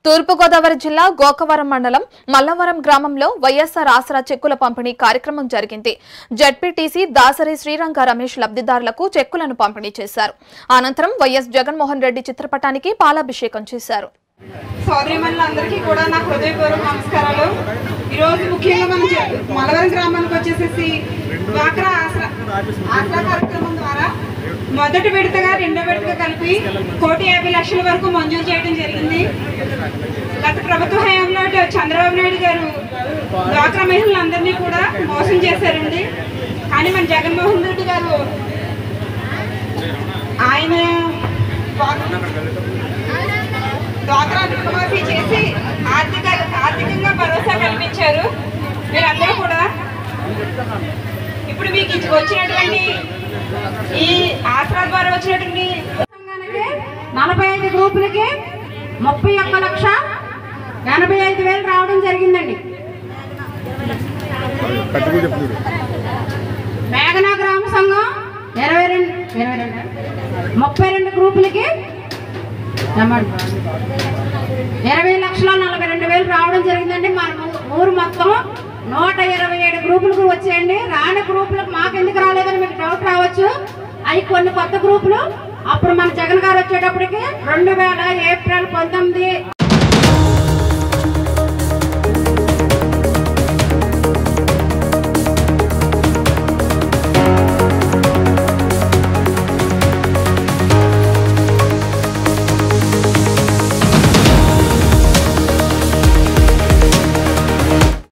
తూర్పుగోదావరి జిల్లా గోకవరం మండలం మల్లవరం గ్రామంలో వైఎస్ఆర్ ఆసరా చెక్కుల పంపిణీ కార్యక్రమం జరిగింది జడ్పీటీసీ దాసరి శ్రీరంగ రమేష్ లబ్ధిదారులకు చెక్కులను పంపిణీ చేశారు అనంతరం వైఎస్ జగన్మోహన్ రెడ్డి చిత్రపటానికి పాలాభిషేకం చేశారు సోదరిమణులందరికీ కూడా నా హృదయపూర్వక నమస్కారాలు ఈరోజు ముఖ్యంగా మనం చె- మలవరం గ్రామానికి వచ్చేసేసి డ్వాక్రా ఆసరా ఆసరా కార్యక్రమం ద్వారా మొదటి విడతగా రెండో విడతగా కలిపి కోటి యాభై లక్షల వరకు మంజూరు చేయడం జరిగింది గత ప్రభుత్వ హయాంలో ఇటు చంద్రబాబు నాయుడు గారు డ్వాక్రా మహిళలందరినీ కూడా మోసం చేశారండి కానీ మన జగన్మోహన్ రెడ్డి గారు ఆయన డ్వాక్రా రుణమాఫీ చేసి ఆర్థిక ఆర్థికంగా భరోసా కల్పించారు మీరందరూ కూడా ఇప్పుడు మీకు ఇచ్చి- వచ్చినటువంటి ఈ ఆసరా ద్వారా వచ్చినటువంటి సంఘానికి నలభై ఐదు గ్రూపులకి ముప్పై ఒక్క లక్ష ఎనభై ఐదు వేలు రావడం జరిగిందండి కట్టుకుని చెప్తున్నాడు మేఘనా గ్రామ సంఘం ఇరవై రెండు ఇరవై రెండు ముప్పై రెండు గ్రూపులకి ఏమండి? ఇరవై లక్షల నలభై రెండు వేలు రావడం జరిగిందండి మన ఊ- ఊరు మొత్తం నూట ఇరవై ఏడు గ్రూపులకు వచ్చేయండి రాని గ్రూపులకు మాకు ఎందుకు రాలేదని మీకు డౌట్ రావచ్చు అవి కొన్ని కొత్త గ్రూపులు అప్పుడు మన జగన్ గారు వచ్చేటప్పటికి రెండు వేల ఏప్రిల్ పంతొమ్మిది